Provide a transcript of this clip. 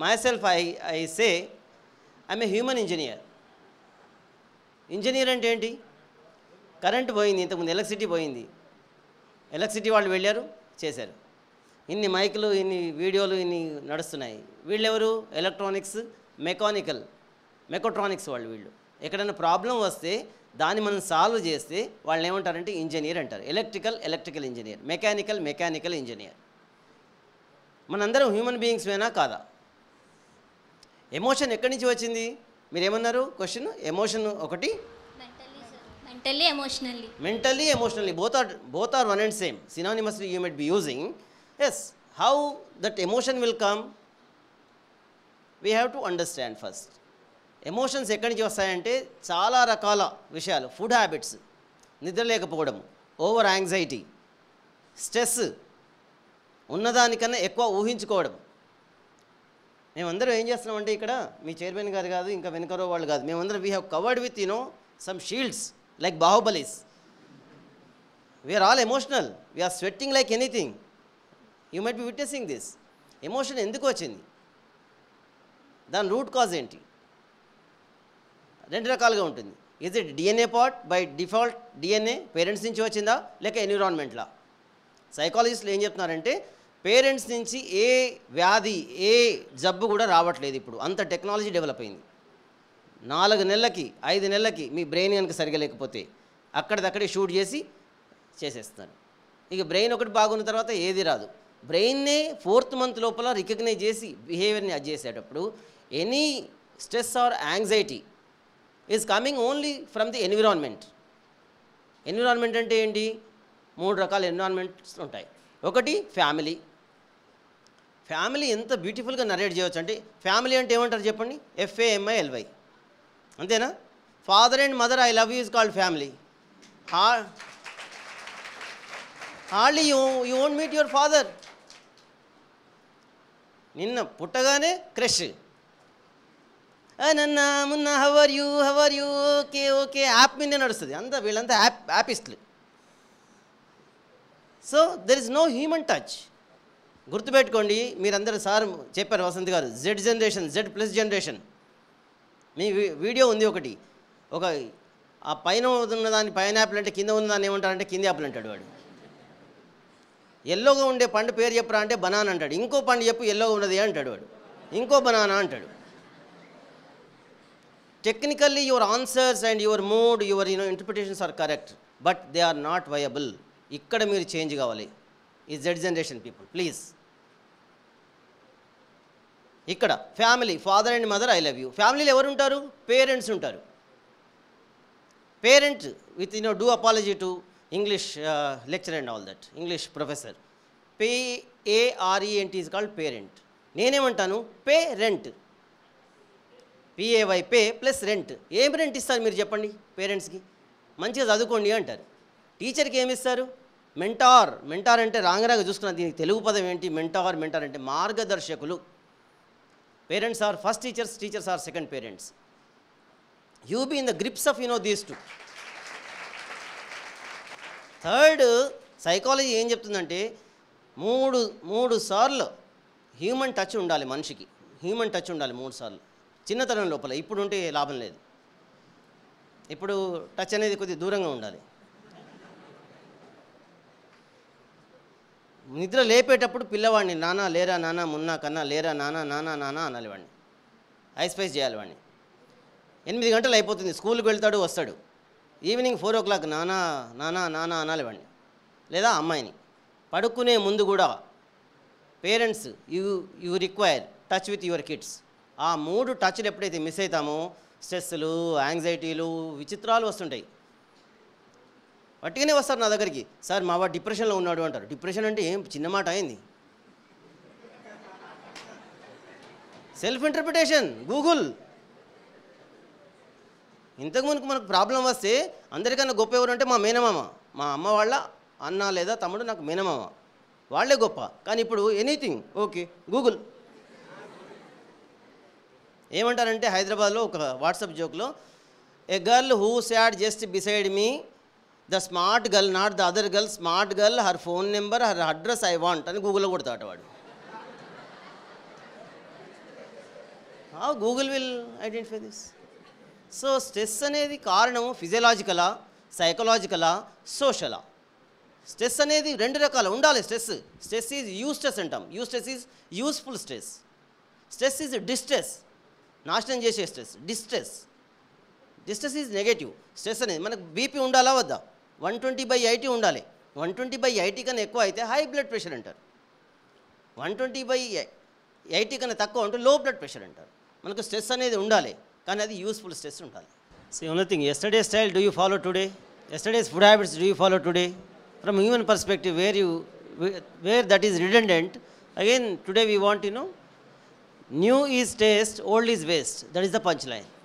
my self I I say I'm a human engineer engineer అంటే ఏంటి current పోయింది ఇంతకుముందు ఎలక్ట్రిసిటీ పోయింది ఎలక్ట్రిసిటీ వాళ్ళు వెళ్ళారు చేశారు ఇన్ని మైకులు ఇన్ని వీడియోలు ఇన్ని నడుస్తున్నాయి వీళ్ళెవరు ఎలక్ట్రానిక్స్ మెకానికల్ మెకోట్రానిక్స్ వాళ్ళు వీళ్ళు ఎక్కడైనా ప్రాబ్లం వస్తే దాన్ని మనం సాల్వ్ చేస్తే వాళ్ళని ఏమంటారంటే ఇంజనీర్ అంటారు electrical electrical engineer mechanical mechanical engineer మనందరం హ్యూమన్ బీయింగ్స్వేనా కాదా ఎమోషన్ ఎక్కడి నుంచి వచ్చింది మీరు ఏమన్నారు క్వశ్చన్ ఎమోషన్ ఒకటి mentally sir mentally emotionally mentally emotionally both are both are one and same synonymously you might be using yes how that emotion will come we have to understand first emotions ఎక్కడి నుంచి వస్తాయంటే చాలా రకాల విషయాలు food habits నిద్ర లేకపోవడం over anxiety stress ఉన్నదానికన్నా ఎక్కువ ఊహించుకోవడం మేమందరం ఏం చేస్తున్నామంటే ఇక్కడ మీ చైర్మన్ గారు కాదు ఇంకా వెనకరో వాళ్ళు కాదు మేమందరం we have covered with you know some shields like Baahubalis we are all emotional we are sweating like anything you might be witnessing this emotion ఎందుకు వచ్చింది దాని రూట్ కాజ్ ఏంటి రెండు రకాలుగా ఉంటుంది is it DNA part by default DNA parents నుంచి వచ్చిందా లేక ఎన్విరాన్మెంట్లా సైకాలజిస్టులు ఏం చెప్తున్నారంటే పేరెంట్స్ నుంచి ఏ వ్యాధి ఏ జబ్బు కూడా రావట్లేదు ఇప్పుడు అంత టెక్నాలజీ డెవలప్ అయింది నాలుగు నెలలకి ఐదు నెలలకి మీ బ్రెయిన్ కనుక సరిగా లేకపోతే అక్కడిదక్కడే షూట్ చేసి చేసేస్తారు ఇక బ్రెయిన్ ఒకటి బాగున్న తర్వాత ఏది రాదు బ్రెయిన్నే ఫోర్త్ మంత్ లోపల రికగ్నైజ్ చేసి బిహేవియర్ని అడ్జస్ట్ చేసేటప్పుడు any stress or anxiety is coming only from the environment environment అంటే ఏంటి మూడు రకాల ఎన్విరాన్మెంట్స్ ఉంటాయి ఒకటి ఫ్యామిలీ ఫ్యామిలీ ఎంత బ్యూటిఫుల్గా నరేట్ చేయవచ్చు అంటే ఫ్యామిలీ అంటే ఏమంటారు చెప్పండి ఎఫ్ఏఎంఐ ఎల్వై అంతేనా father and mother I love you is called family హా hardly you you won't meet your father నిన్న పుట్టగానే క్రష్ నన్న మున్న హవర్ యూ హవర్ యూ ఓకే ఓకే యాప్ మీదే నడుస్తుంది అంతా వీళ్ళంతా యాప్ యాపిస్టులు so there is no human touch గుర్తుపెట్టుకోండి మీరందరూ సార్ చెప్పారు Vasanth garu Z generation Z plus generation మీ వీ- వీడియో ఉంది ఒకటి ఒక ఆ పైన ఉన్న దాన్ని పైన యాపిల్ అంటే కింద ఉన్న దాన్ని ఏమంటారంటే కింద యాపిల్ అంటాడు వాడు ఎల్లోగా ఉండే పండు పేరు చెప్పరా అంటే బనానా అంటాడు ఇంకో పండు చెప్పు ఎల్లోగా ఉన్నది అంటాడు వాడు ఇంకో బనానా అంటాడు technically your answers and your mood your you know interpretations are correct but they are not viable ఇక్కడ మీరు చేంజ్ కావాలి ఈ జెడ్ జనరేషన్ పీపుల్ ప్లీజ్ ఇక్కడ family father and mother I love you ఫ్యామిలీలో ఎవరు ఉంటారు పేరెంట్స్ ఉంటారు parent with you know do apology to English lecture and all that English professor pay A R E N T is called parent నేనేమంటాను pay rent P A Y pay plus rent ఏం rent ఇస్తారు మీరు చెప్పండి పేరెంట్స్కి మంచిగా చదువుకోండి అంటారు టీచర్కి ఏమి ఇస్తారు మెంటార్ మెంటార్ అంటే రాంగరాగా చూసుకున్న దీనికి తెలుగు పదం ఏంటి మెంటార్ మెంటార్ అంటే మార్గదర్శకులు parents are first teachers teachers are second parents you be in the grips of you know these two third psychology ఏం చెప్తుందంటే మూడు మూడు సార్లు హ్యూమన్ టచ్ ఉండాలి మనిషికి హ్యూమన్ టచ్ ఉండాలి మూడు సార్లు చిన్నతనం లోపల ఇప్పుడు ఉంటే లాభం లేదు ఇప్పుడు టచ్ అనేది కొద్దిగా దూరంగా ఉండాలి నిద్ర లేపేటప్పుడు పిల్లవాడిని నానా లేరా నానా మున్నా కన్నా లేరా నానా నానా నానా అనాలి వాడిని ఐస్పైస్ చేయాలి వాడిని ఎనిమిది గంటలు అయిపోతుంది స్కూల్కి వెళ్తాడు వస్తాడు ఈవినింగ్ ఫోర్ ఓ క్లాక్ నానా నానా నానా అనాలి వాడిని లేదా అమ్మాయిని పడుకునే ముందు కూడా parents you you require touch with your kids ఆ మూడు టచ్లు ఎప్పుడైతే మిస్ అవుతామో స్ట్రెస్లు యాంగ్జైటీలు విచిత్రాలు వస్తుంటాయి వట్టిగానే వస్తారు నా దగ్గరికి సార్ మా వాడు డిప్రెషన్లో ఉన్నాడు అంటారు డిప్రెషన్ అంటే ఏం చిన్న మాట అయింది సెల్ఫ్ ఇంటర్ప్రిటేషన్ గూగుల్ ఇంతకుముందుకు మనకు ప్రాబ్లం వస్తే అందరికన్నా గొప్ప ఎవరంటే మా మేనమామ మా అమ్మ వాళ్ళ అన్న లేదా తమ్ముడు నాకు మేనమామ వాళ్ళే గొప్ప కానీ ఇప్పుడు ఎనీథింగ్ ఓకే గూగుల్ ఏమంటారంటే హైదరాబాద్లో ఒక వాట్సాప్ జోక్లో a girl who sat just beside me the smart girl not the other girl smart girl her phone number her address I want అని గూగుల్లో కొడతాడు వాడు how Google will identify this so stress అనేది కారణము ఫిజియలాజికలా సైకలాజికలా సోషలా stress అనేది రెండు రకాలు ఉండాలి stress stress is you stress అంటాం you stress is useful stress stress is distress నాశనం చేసే stress distress distress is negative stress అనేది మనకు బీపీ ఉండాలా వద్దా వన్ ట్వంటీ బై ఎయిటీ ఉండాలి వన్ ట్వంటీ బై ఎయిటీ కన్నా ఎక్కువ అయితే హై బ్లడ్ ప్రెషర్ అంటారు వన్ ట్వంటీ బై ఎయిటీ కన్నా తక్కువ ఉంటే లో బ్లడ్ ప్రెషర్ అంటారు మనకు స్ట్రెస్ అనేది ఉండాలి కానీ అది యూస్ఫుల్ స్ట్రెస్ ఉండాలి so only thing yesterday style do you follow today yesterday's food habits do you follow today from human perspective where you where that is redundant again today we want you know new is taste old is waste that is the punch line